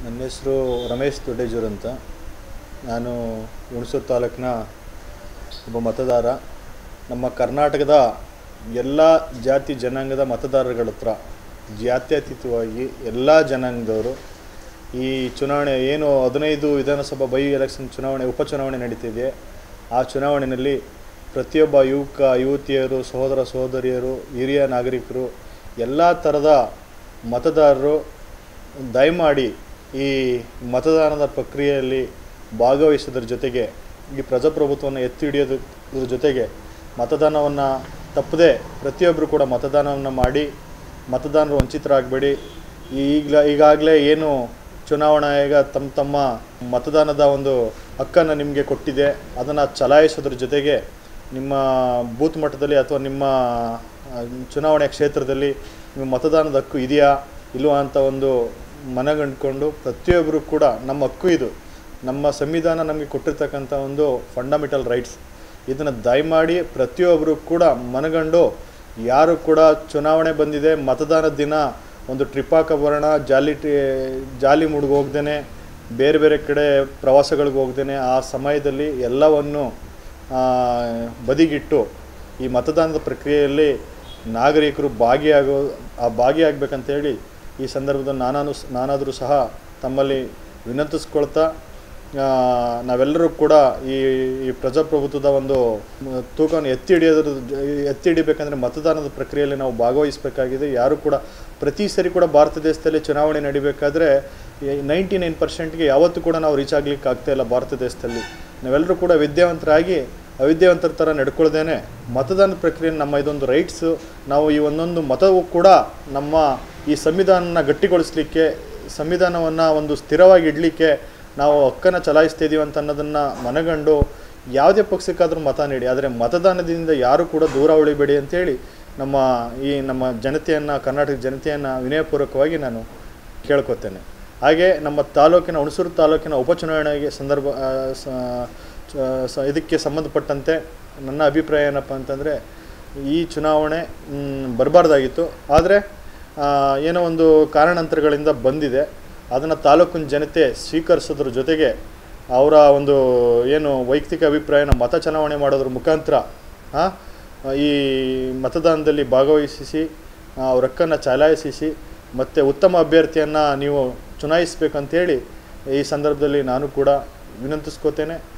ನನ್ನ ಹೆಸರು ರಮೇಶ್ ದೊಡ್ಡೇಜೂರು ಅಂತ ನಾನು ಹುಣಸೂರು ತಾಲೂಕಿನ ಒಬ್ಬ ಮತದಾರ ನಮ್ಮ ಕರ್ನಾಟಕದ ಎಲ್ಲ ಜಾತಿ ಜನಾಂಗದ ಮತದಾರಗಳ ಹತ್ರ ಜಾತ್ಯತೀತವಾಗಿ ಎಲ್ಲ ಜನಾಂಗದವರು ಈ ಚುನಾವಣೆ ಏನು ಹದಿನೈದು ವಿಧಾನಸಭಾ ಬೈ ಎಲೆಕ್ಷನ್ ಚುನಾವಣೆ ಉಪಚುನಾವಣೆ ನಡೀತಿದೆ ಆ ಚುನಾವಣೆಯಲ್ಲಿ ಪ್ರತಿಯೊಬ್ಬ ಯುವಕ ಯುವತಿಯರು ಸಹೋದರ ಸಹೋದರಿಯರು ಹಿರಿಯ ನಾಗರಿಕರು ಎಲ್ಲ ಥರದ ಮತದಾರರು ದಯಮಾಡಿ ಈ ಮತದಾನದ ಪ್ರಕ್ರಿಯೆಯಲ್ಲಿ ಭಾಗವಹಿಸೋದ್ರ ಜೊತೆಗೆ ಈ ಪ್ರಜಾಪ್ರಭುತ್ವವನ್ನು ಎತ್ತಿ ಹಿಡಿಯೋದ್ರ ಜೊತೆಗೆ ಮತದಾನವನ್ನು ತಪ್ಪದೆ ಪ್ರತಿಯೊಬ್ಬರು ಕೂಡ ಮತದಾನವನ್ನು ಮಾಡಿ ಮತದಾನರು ವಂಚಿತರಾಗಬೇಡಿ ಈಗಲ ಈಗಾಗಲೇ ಏನು ಚುನಾವಣಾ ಆಯೋಗ ತಮ್ಮ ತಮ್ಮ ಮತದಾನದ ಒಂದು ಹಕ್ಕನ್ನು ನಿಮಗೆ ಕೊಟ್ಟಿದೆ ಅದನ್ನು ಚಲಾಯಿಸೋದ್ರ ಜೊತೆಗೆ ನಿಮ್ಮ ಬೂತ್ ಮಟ್ಟದಲ್ಲಿ ಅಥವಾ ನಿಮ್ಮ ಆ, ಚುನಾವಣೆ ಕ್ಷೇತ್ರದಲ್ಲಿ ನಿಮ್ಮ ಮತದಾನದ ಹಕ್ಕು ಇದೆಯಾ ಇಲ್ವಾ ಅಂತ ಒಂದು ಮನಗಂಡ್ಕೊಂಡು ಪ್ರತಿಯೊಬ್ಬರು ಕೂಡ ನಮ್ಮ ಹಕ್ಕು ಇದು ನಮ್ಮ ಸಂವಿಧಾನ ನಮಗೆ ಕೊಟ್ಟಿರ್ತಕ್ಕಂಥ ಒಂದು ಫಂಡಮೆಂಟಲ್ ರೈಟ್ಸ್ ಇದನ್ನು ದಯಮಾಡಿ ಪ್ರತಿಯೊಬ್ಬರು ಕೂಡ ಮನಗಂಡು ಯಾರು ಕೂಡ ಚುನಾವಣೆ ಬಂದಿದೆ ಮತದಾನದ ದಿನ ಒಂದು ಟ್ರಿಪ್ ಹಾಕ ಬರೋಣ ಜಾಲಿ ಟಿ ಜಾಲಿ ಮುಡ್ಗೆ ಹೋಗ್ದೇ ಬೇರೆ ಬೇರೆ ಕಡೆ ಪ್ರವಾಸಗಳಿಗೆ ಹೋಗ್ದೇ ಆ ಸಮಯದಲ್ಲಿ ಎಲ್ಲವನ್ನು ಆ, ಬದಿಗಿಟ್ಟು ಈ ಮತದಾನದ ಪ್ರಕ್ರಿಯೆಯಲ್ಲಿ ನಾಗರಿಕರು ಭಾಗಿಯಾಗೋ ಆ ಭಾಗಿಯಾಗಬೇಕಂತೇಳಿ ಈ ಸಂದರ್ಭದಲ್ಲಿ ನಾನಾನು ನಾನಾದರೂ ಸಹ ತಮ್ಮಲ್ಲಿ ವಿನಂತಿಸ್ಕೊಳ್ತಾ ಆ, ನಾವೆಲ್ಲರೂ ಕೂಡ ಈ ಈ ಪ್ರಜಾಪ್ರಭುತ್ವದ ಒಂದು ಮ, ತೂಕವನ್ನು ಎತ್ತಿ ಹಿಡಿಯೋದ್ರ ಎತ್ತಿ ಹಿಡಿಬೇಕಂದ್ರೆ ಮತದಾನದ ಪ್ರಕ್ರಿಯೆಯಲ್ಲಿ ನಾವು ಭಾಗವಹಿಸಬೇಕಾಗಿದೆ ಯಾರು ಕೂಡ ಪ್ರತಿ ಸರಿ ಕೂಡ ಭಾರತ ದೇಶದಲ್ಲಿ ಚುನಾವಣೆ ನಡಿಬೇಕಾದ್ರೆ ನೈಂಟಿ ನೈನ್ ಪರ್ಸೆಂಟ್ಗೆ ಯಾವತ್ತೂ ಕೂಡ ನಾವು ರೀಚ್ ಆಗ್ಲಿಕ್ಕೆ ಆಗ್ತಾ ಇಲ್ಲ ಭಾರತ ದೇಶದಲ್ಲಿ ನಾವೆಲ್ಲರೂ ಕೂಡ ವಿದ್ಯಾವಂತರಾಗಿ ಅವಿದ್ಯಾವಂತರ ಥರ ನಡ್ಕೊಳ್ದೇನೆ ಮತದಾನದ ಪ್ರಕ್ರಿಯೆ ನಮ್ಮ ಇದೊಂದು ರೈಟ್ಸು ನಾವು ಈ ಒಂದೊಂದು ಮತವು ಕೂಡ ನಮ್ಮ ಈ ಸಂವಿಧಾನನ ಗಟ್ಟಿಗೊಳಿಸಲಿಕ್ಕೆ ಸಂವಿಧಾನವನ್ನು ಒಂದು ಸ್ಥಿರವಾಗಿ ಇಡಲಿಕ್ಕೆ ನಾವು ಹಕ್ಕನ್ನು ಚಲಾಯಿಸ್ತಾ ಇದೀವಿ ಅಂತ ಅನ್ನೋದನ್ನು ಮನಗಂಡು ಯಾವುದೇ ಪಕ್ಷಕ್ಕಾದರೂ ಮತ ನೀಡಿ ಆದರೆ ಮತದಾನದಿಂದ ಯಾರು ಕೂಡ ದೂರ ಉಳಿಬೇಡಿ ಅಂತೇಳಿ ನಮ್ಮ ಈ ನಮ್ಮ ಜನತೆಯನ್ನು ಕರ್ನಾಟಕ ಜನತೆಯನ್ನು ವಿನಯಪೂರ್ವಕವಾಗಿ ನಾನು ಕೇಳ್ಕೊತೇನೆ ಹಾಗೆ ನಮ್ಮ ತಾಲೂಕಿನ ಹುಣಸೂರು ತಾಲೂಕಿನ ಉಪಚುನಾವಣೆಗೆ ಸಂದರ್ಭ ಆ, ಸ- ಚ- ಸ- ಇದಕ್ಕೆ ಸಂಬಂಧಪಟ್ಟಂತೆ ನನ್ನ ಅಭಿಪ್ರಾಯ ಏನಪ್ಪ ಅಂತಂದರೆ ಈ ಚುನಾವಣೆ ಬರಬಾರ್ದಾಗಿತ್ತು ಆದರೆ ಏನೋ ಒಂದು ಕಾರಣಾಂತರಗಳಿಂದ ಬಂದಿದೆ ಅದನ್ನು ತಾಲೂಕಿನ ಜನತೆ ಸ್ವೀಕರಿಸೋದ್ರ ಜೊತೆಗೆ ಅವರ ಒಂದು ಏನು ವೈಯಕ್ತಿಕ ಅಭಿಪ್ರಾಯನ ಮತ ಚಲಾವಣೆ ಮಾಡೋದ್ರ ಮುಖಾಂತರ ಆ, ಈ ಮತದಾನದಲ್ಲಿ ಭಾಗವಹಿಸಿ ಅವ್ರ ಹಕ್ಕನ್ನು ಚಲಾಯಿಸಿ ಮತ್ತು ಉತ್ತಮ ಅಭ್ಯರ್ಥಿಯನ್ನು ನೀವು ಚುನಾಯಿಸಬೇಕಂತೇಳಿ ಈ ಸಂದರ್ಭದಲ್ಲಿ ನಾನು ಕೂಡ ವಿನಂತಿಸ್ಕೋತೇನೆ